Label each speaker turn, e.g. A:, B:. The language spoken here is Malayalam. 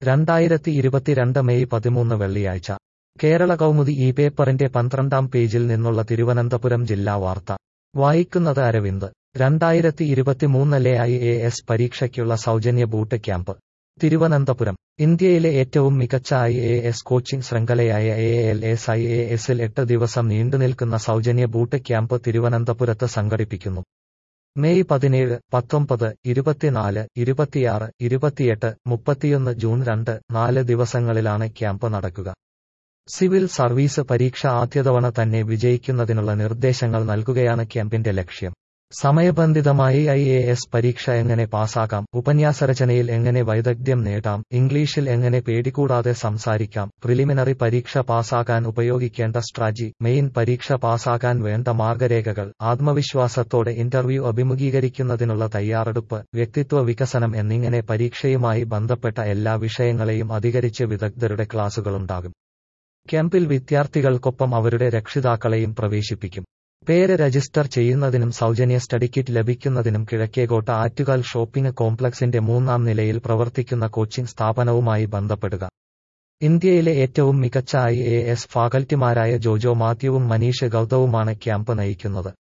A: രണ്ടായിരത്തി ഇരുപത്തിരണ്ട് മെയ് പതിമൂന്ന് വെള്ളിയാഴ്ച കേരള കൗമുദി ഈ പേപ്പറിന്റെ പന്ത്രണ്ടാം പേജിൽ നിന്നുള്ള തിരുവനന്തപുരം ജില്ലാ വാർത്ത വായിക്കുന്നത് അരവിന്ദ് രണ്ടായിരത്തി ഇരുപത്തിമൂന്നിലെ ഐ എ എസ് പരീക്ഷയ്ക്കുള്ള സൗജന്യ ബൂട്ട് ക്യാമ്പ് തിരുവനന്തപുരം ഇന്ത്യയിലെ ഏറ്റവും മികച്ച ഐ എ എസ് കോച്ചിംഗ് ശൃംഖലയായ A L S I A എസിൽ എട്ട് ദിവസം നീണ്ടുനിൽക്കുന്ന സൗജന്യ ബൂട്ട് ക്യാമ്പ് തിരുവനന്തപുരത്ത് സംഘടിപ്പിക്കുന്നു മെയ് പതിനേഴ് പത്തൊമ്പത് ഇരുപത്തിനാല് ഇരുപത്തിയാറ് ഇരുപത്തിയെട്ട് മുപ്പത്തിയൊന്ന് ജൂൺ രണ്ട് നാല് ദിവസങ്ങളിലാണ് ക്യാമ്പ് നടക്കുക സിവിൽ സർവീസ് പരീക്ഷ ആദ്യതവണ തന്നെ വിജയിക്കുന്നതിനുള്ള നിർദ്ദേശങ്ങൾ നൽകുകയാണ് ക്യാമ്പിന്റെ ലക്ഷ്യം സമയബന്ധിതമായി ഐ എ എസ് പരീക്ഷ എങ്ങനെ പാസ്സാക്കാം ഉപന്യാസരചനയിൽ എങ്ങനെ വൈദഗ്ധ്യം നേടാം ഇംഗ്ലീഷിൽ എങ്ങനെ പേടികൂടാതെ സംസാരിക്കാം പ്രിലിമിനറി പരീക്ഷ പാസ്സാകാൻ ഉപയോഗിക്കേണ്ട സ്ട്രാജി മെയിൻ പരീക്ഷ പാസ്സാകാൻ വേണ്ട മാർഗരേഖകൾ ആത്മവിശ്വാസത്തോടെ ഇന്റർവ്യൂ അഭിമുഖീകരിക്കുന്നതിനുള്ള തയ്യാറെടുപ്പ് വ്യക്തിത്വ വികസനം എന്നിങ്ങനെ പരീക്ഷയുമായി ബന്ധപ്പെട്ട എല്ലാ വിഷയങ്ങളെയും അധികരിച്ച് വിദഗ്ധരുടെ ക്ലാസുകളുണ്ടാകും ക്യാമ്പിൽ വിദ്യാർത്ഥികൾക്കൊപ്പം അവരുടെ രക്ഷിതാക്കളെയും പ്രവേശിപ്പിക്കും പേര് രജിസ്റ്റർ ചെയ്യുന്നതിനും സൗജന്യ സ്റ്റഡി കിറ്റ് ലഭിക്കുന്നതിനും കിഴക്കേകോട്ട ആറ്റുകാൽ ഷോപ്പിംഗ് കോംപ്ലക്സിന്റെ മൂന്നാം നിലയിൽ പ്രവർത്തിക്കുന്ന കോച്ചിംഗ് സ്ഥാപനവുമായി ബന്ധപ്പെടുക ഇന്ത്യയിലെ ഏറ്റവും മികച്ച ഐ എ എസ് ഫാക്കൽറ്റിമാരായ ജോജോ മാത്യുവും മനീഷ് ഗൌതവുമാണ് ക്യാമ്പ് നയിക്കുന്നത്